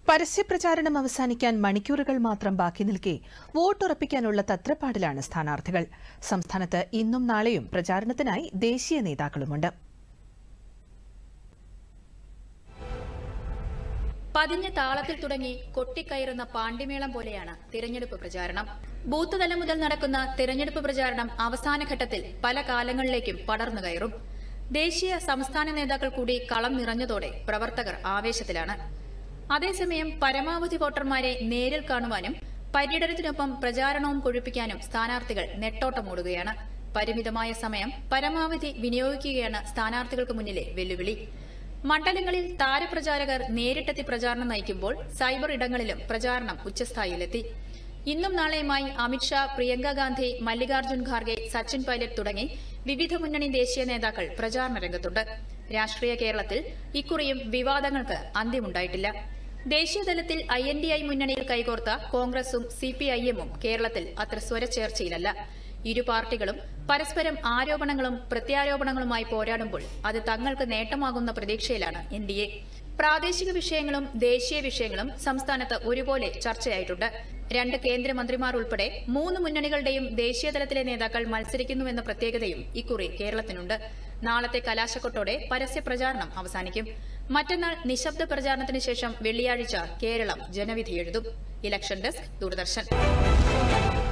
പരസ്യപ്രചാരണം അവസാനിക്കാൻ മണിക്കൂറുകൾ മാത്രം ബാക്കി നിൽക്കെ വോട്ടുറപ്പിക്കാനുള്ള തത്രപ്പാടിലാണ് സ്ഥാനാർത്ഥികൾ സംസ്ഥാനത്ത് ഇന്നും നാളെയും പ്രചാരണത്തിനായി ദേശീയ നേതാക്കളുമുണ്ട് പതിഞ്ഞ താളത്തിൽ തുടങ്ങി കൊട്ടിക്കയറുന്ന പാണ്ഡിമേളം പോലെയാണ് തിരഞ്ഞെടുപ്പ് പ്രചാരണം ബൂത്ത് തലം മുതൽ നടക്കുന്ന തിരഞ്ഞെടുപ്പ് പ്രചാരണം അവസാന ഘട്ടത്തിൽ പല കാലങ്ങളിലേക്കും പടർന്നു കയറും ദേശീയ സംസ്ഥാന നേതാക്കൾ കൂടി കളം നിറഞ്ഞതോടെ പ്രവർത്തകർ ആവേശത്തിലാണ് അതേസമയം പരമാവധി വോട്ടർമാരെ നേരിൽ കാണുവാനും പര്യടനത്തിനൊപ്പം പ്രചാരണവും കൊഴുപ്പിക്കാനും സ്ഥാനാർത്ഥികൾ നെട്ടോട്ടമോടുകയാണ് പരിമിതമായ സമയം പരമാവധി വിനിയോഗിക്കുകയാണ് സ്ഥാനാർത്ഥികൾക്ക് മുന്നിലെ വെല്ലുവിളി മണ്ഡലങ്ങളിൽ താരപ്രചാരകർ നേരിട്ടെത്തി പ്രചാരണം നയിക്കുമ്പോൾ സൈബർ ഇടങ്ങളിലും പ്രചാരണം ഉച്ചസ്ഥായിയിലെത്തി ഇന്നും നാളെയുമായി അമിത്ഷാ പ്രിയങ്ക ഗാന്ധി മല്ലികാർജ്ജുൻ ഖാർഗെ സച്ചിൻ പൈലറ്റ് തുടങ്ങി വിവിധ മുന്നണി ദേശീയ നേതാക്കൾ പ്രചാരണ രംഗത്തുണ്ട് രാഷ്ട്രീയ കേരളത്തിൽ ഇക്കുറിയും വിവാദങ്ങൾക്ക് അന്ത്യമുണ്ടായിട്ടില്ല ദേശീയതലത്തിൽ ഐ എൻ ഡി ഐ മുന്നണിയിൽ കൈകോർത്ത കോൺഗ്രസും സി പി ഐ എമ്മും കേരളത്തിൽ അത്ര സ്വരച്ചേർച്ചയിലല്ല ഇരു പാർട്ടികളും പരസ്പരം ആരോപണങ്ങളും പ്രത്യാരോപണങ്ങളുമായി പോരാടുമ്പോൾ അത് തങ്ങൾക്ക് നേട്ടമാകുന്ന പ്രതീക്ഷയിലാണ് എൻ ഡി എ പ്രാദേശിക വിഷയങ്ങളും ദേശീയ വിഷയങ്ങളും സംസ്ഥാനത്ത് ഒരുപോലെ ചർച്ചയായിട്ടുണ്ട് രണ്ട് കേന്ദ്രമന്ത്രിമാർ ഉൾപ്പെടെ മൂന്ന് മുന്നണികളുടെയും ദേശീയതലത്തിലെ നേതാക്കൾ മത്സരിക്കുന്നുവെന്ന പ്രത്യേകതയും ഇക്കുറി കേരളത്തിനുണ്ട് നാളത്തെ കലാശക്കൊട്ടോടെ പരസ്യ പ്രചാരണം അവസാനിക്കും മറ്റന്നാൾ നിശബ്ദ പ്രചാരണത്തിന് ശേഷം വെള്ളിയാഴ്ച കേരളം ജനവിധി എഴുതും ഇലക്ഷൻ ഡെസ്ക് ദൂരദർശൻ